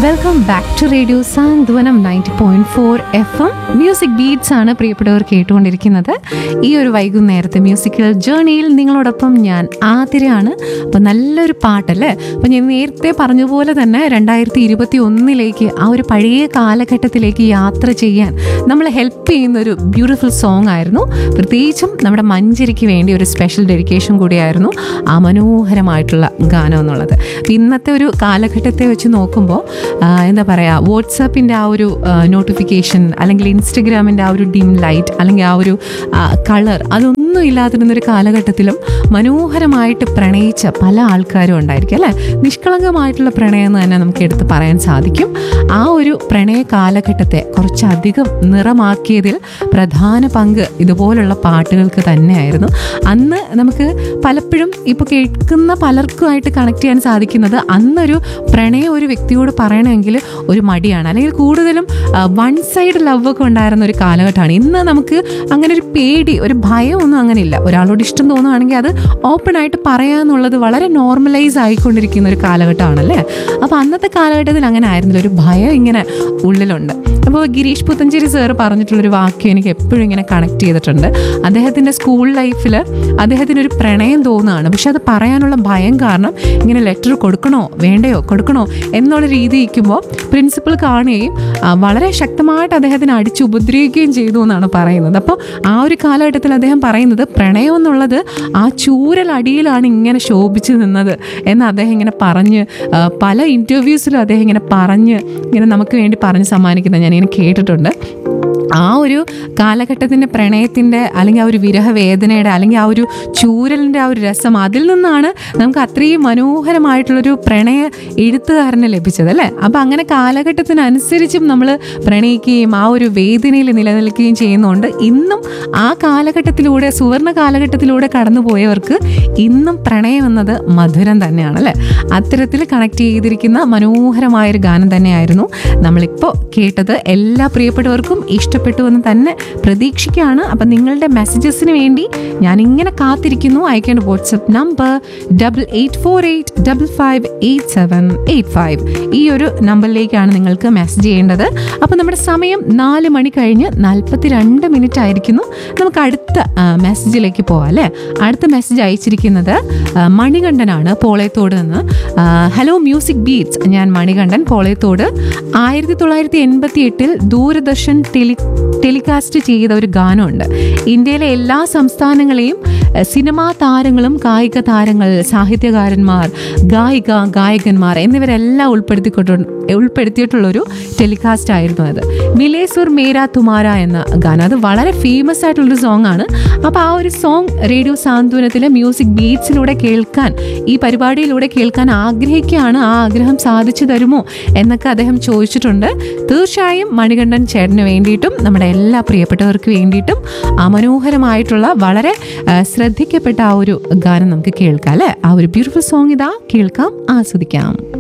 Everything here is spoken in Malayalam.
welcome back to radio Santhwanam ninety point four F M music beats ആണ് പ്രിയപ്പെട്ടവർ കേട്ടുകൊണ്ടിരിക്കുന്നത് ഈ ഒരു വൈകുന്നേരത്തെ മ്യൂസിക്കൽ ജേർണിയിൽ നിങ്ങളോടൊപ്പം ഞാൻ ആതിരയാണ് അപ്പം നല്ലൊരു പാട്ടല്ലേ അപ്പം ഞാൻ നേരത്തെ പറഞ്ഞ പോലെ തന്നെ രണ്ടായിരത്തി ഇരുപത്തി ഒന്നിലേക്ക് ആ ഒരു പഴയ കാലഘട്ടത്തിലേക്ക് യാത്ര ചെയ്യാൻ നമ്മളെ ഹെൽപ്പ് ചെയ്യുന്ന ഒരു ബ്യൂട്ടിഫുൾ സോങ് ആയിരുന്നു പ്രത്യേകിച്ചും നമ്മുടെ മഞ്ചരിക്ക് വേണ്ടി ഒരു സ്പെഷ്യൽ ഡെഡിക്കേഷൻ കൂടിയായിരുന്നു ആ മനോഹരമായിട്ടുള്ള ഗാനം എന്നുള്ളത് അപ്പം ഇന്നത്തെ ഒരു കാലഘട്ടത്തെ വെച്ച് നോക്കുമ്പോൾ ആ, എന്താ പറയുക വാട്സാപ്പിൻ്റെ ആ ഒരു നോട്ടിഫിക്കേഷൻ അല്ലെങ്കിൽ ഇൻസ്റ്റഗ്രാമിൻ്റെ ആ ഒരു ഡിം ലൈറ്റ് അല്ലെങ്കിൽ ആ ഒരു കളർ അതൊന്നും ഇല്ലാതിരുന്നൊരു കാലഘട്ടത്തിലും മനോഹരമായിട്ട് പ്രണയിച്ച പല ആൾക്കാരും ഉണ്ടായിരിക്കും അല്ലേ നിഷ്കളങ്കമായിട്ടുള്ള പ്രണയം എന്ന് തന്നെ നമുക്ക് എടുത്ത് പറയാൻ സാധിക്കും ആ ഒരു പ്രണയ കാലഘട്ടത്തെ കുറച്ചധികം നിറമാക്കിയതിൽ പ്രധാന പങ്ക് ഇതുപോലുള്ള പാട്ടുകൾക്ക് തന്നെയായിരുന്നു അന്ന് നമുക്ക് പലപ്പോഴും ഇപ്പോൾ കേൾക്കുന്ന പലർക്കുമായിട്ട് കണക്ട് ചെയ്യാൻ സാധിക്കുന്നത് അന്നൊരു പ്രണയം ഒരു വ്യക്തിയോട് പറയണമെങ്കിൽ ഒരു മടിയാണ് അല്ലെങ്കിൽ കൂടുതലും വൺ സൈഡ് ലവ് ഒക്കെ ഉണ്ടായിരുന്ന ഒരു കാലഘട്ടമാണ് ഇന്ന് നമുക്ക് അങ്ങനെ ഒരു പേടി ഒരു ഭയമൊന്നും അങ്ങനെ ഇല്ല ഒരാളോട് ഇഷ്ടം തോന്നുകയാണെങ്കിൽ അത് ഓപ്പൺ ആയിട്ട് പറയാന്നുള്ളത് വളരെ നോർമലൈസ് ആയിക്കൊണ്ടിരിക്കുന്ന ഒരു കാലഘട്ടമാണല്ലേ അപ്പോൾ അന്നത്തെ കാലഘട്ടത്തിൽ അങ്ങനെ ആയിരുന്നില്ല ഒരു ഭയം ഇങ്ങനെ ഉള്ളിലുണ്ട് അപ്പോൾ ഗിരീഷ് പുത്തഞ്ചേരി സാറ് പറഞ്ഞിട്ടുള്ളൊരു വാക്യം എനിക്ക് എപ്പോഴും ഇങ്ങനെ കണക്ട് ചെയ്തിട്ടുണ്ട് അദ്ദേഹത്തിൻ്റെ സ്കൂൾ ലൈഫിൽ അദ്ദേഹത്തിന് ഒരു പ്രണയം തോന്നുകയാണ് പക്ഷെ അത് പറയാനുള്ള ഭയം കാരണം ഇങ്ങനെ ലെറ്റർ കൊടുക്കണോ വേണ്ടയോ കൊടുക്കണോ എന്നുള്ള രീതി ഇരിക്കുമ്പോൾ പ്രിൻസിപ്പൽ കാണുകയും ആ, വളരെ ശക്തമായിട്ട് അദ്ദേഹത്തിന് അടിച്ച് ഉപദ്രവിക്കുകയും ചെയ്തു എന്നാണ് പറയുന്നത് അപ്പോൾ ആ ഒരു കാലഘട്ടത്തിൽ അദ്ദേഹം പറയുന്നത് പ്രണയം എന്നുള്ളത് ആ ചൂരലടിയിലാണ് ഇങ്ങനെ ശോഭിച്ചു നിന്നത് എന്ന് അദ്ദേഹം ഇങ്ങനെ പറഞ്ഞ് ആ, പല ഇൻ്റർവ്യൂസിലും അദ്ദേഹം ഇങ്ങനെ പറഞ്ഞ് ഇങ്ങനെ നമുക്ക് വേണ്ടി പറഞ്ഞ് സമ്മാനിക്കുന്നത് ഞാനിങ്ങനെ കേട്ടിട്ടുണ്ട് ആ ഒരു കാലഘട്ടത്തിൻ്റെ പ്രണയത്തിൻ്റെ അല്ലെങ്കിൽ ആ ഒരു വിരഹവേദനയുടെ അല്ലെങ്കിൽ ആ ഒരു ചൂരലിൻ്റെ ആ ഒരു രസം അതിൽ നിന്നാണ് നമുക്ക് അത്രയും മനോഹരമായിട്ടുള്ളൊരു പ്രണയ എഴുത്തുകാരനെ ലഭിച്ചത് അല്ലേ അപ്പം അങ്ങനെ കാലഘട്ടത്തിനനുസരിച്ചും നമ്മൾ പ്രണയിക്കുകയും ആ ഒരു വേദനയിൽ നിലനിൽക്കുകയും ചെയ്യുന്നതുകൊണ്ട് ഇന്നും ആ കാലഘട്ടത്തിലൂടെ സുവർണ കാലഘട്ടത്തിലൂടെ കടന്നു പോയവർക്ക് ഇന്നും പ്രണയം എന്നത് മധുരം തന്നെയാണ് അല്ലേ അത്തരത്തിൽ കണക്ട് ചെയ്തിരിക്കുന്ന മനോഹരമായൊരു ഗാനം തന്നെയായിരുന്നു നമ്മളിപ്പോൾ കേട്ടത് എല്ലാ പ്രിയപ്പെട്ടവർക്കും ഇഷ്ടപ്പെട്ടു എന്ന് തന്നെ പ്രതീക്ഷിക്കുകയാണ് അപ്പം നിങ്ങളുടെ മെസ്സേജസിന് വേണ്ടി ഞാൻ ഇങ്ങനെ കാത്തിരിക്കുന്നു അയക്കേണ്ട WhatsApp number double eight four eight double five eight seven eight five ഈ ഒരു നമ്പറിലേക്കാണ് നിങ്ങൾക്ക് മെസ്സേജ് ചെയ്യേണ്ടത് അപ്പോൾ നമ്മുടെ സമയം നാല് മണി കഴിഞ്ഞ് നാൽപ്പത്തി രണ്ട് മിനിറ്റ് ആയിരിക്കുന്നു നമുക്ക് അടുത്ത ആ, മെസ്സേജിലേക്ക് പോവാം അല്ലേ അടുത്ത മെസ്സേജ് അയച്ചിരിക്കുന്നത് ആ, മണികണ്ഠനാണ് പോളയത്തോട് നിന്ന് ആ, ഹലോ മ്യൂസിക് ബീറ്റ്സ് ഞാൻ മണികണ്ഠൻ പോളയത്തോട് ആയിരത്തി തൊള്ളായിരത്തി എൺപത്തി എട്ടിൽ ദൂരദർശൻ ടെലി ടെലികാസ്റ്റ് ചെയ്ത ഒരു ഗാനമുണ്ട് ഇന്ത്യയിലെ എല്ലാ സംസ്ഥാനങ്ങളെയും എഹ്, സിനിമാ താരങ്ങളും കായിക താരങ്ങൾ സാഹിത്യകാരന്മാർ ഗായിക ഗായകന്മാർ എന്നിവരെല്ലാം ഉൾപ്പെടുത്തിക്കൊണ്ട് ഉൾപ്പെടുത്തിയിട്ടുള്ളൊരു ടെലികാസ്റ്റ് ആയിരുന്നു അത് മിലേസുർ മേര തുമാര എന്ന ഗാനം അത് വളരെ ഫേമസ് ആയിട്ടുള്ളൊരു സോങ് ആണ് അപ്പോൾ ആ ഒരു സോങ് റേഡിയോ സാന്ത്വനത്തിലെ മ്യൂസിക് ബീറ്റ്സിലൂടെ കേൾക്കാൻ ഈ പരിപാടിയിലൂടെ കേൾക്കാൻ ആഗ്രഹിക്കുകയാണ് ആ ആഗ്രഹം സാധിച്ചു തരുമോ എന്നൊക്കെ അദ്ദേഹം ചോദിച്ചിട്ടുണ്ട് തീർച്ചയായും മണികണ്ഠൻ ചേട്ടന് വേണ്ടിയിട്ടും നമ്മുടെ എല്ലാ പ്രിയപ്പെട്ടവർക്ക് വേണ്ടിയിട്ടും ആ മനോഹരമായിട്ടുള്ള വളരെ ആ, ശ്രദ്ധിക്കപ്പെട്ട ആ ഒരു ഗാനം നമുക്ക് കേൾക്കാം അല്ലേ ആ ഒരു ബ്യൂട്ടിഫുൾ സോങ് ഇതാ കേൾക്കാം ആസ്വദിക്കാം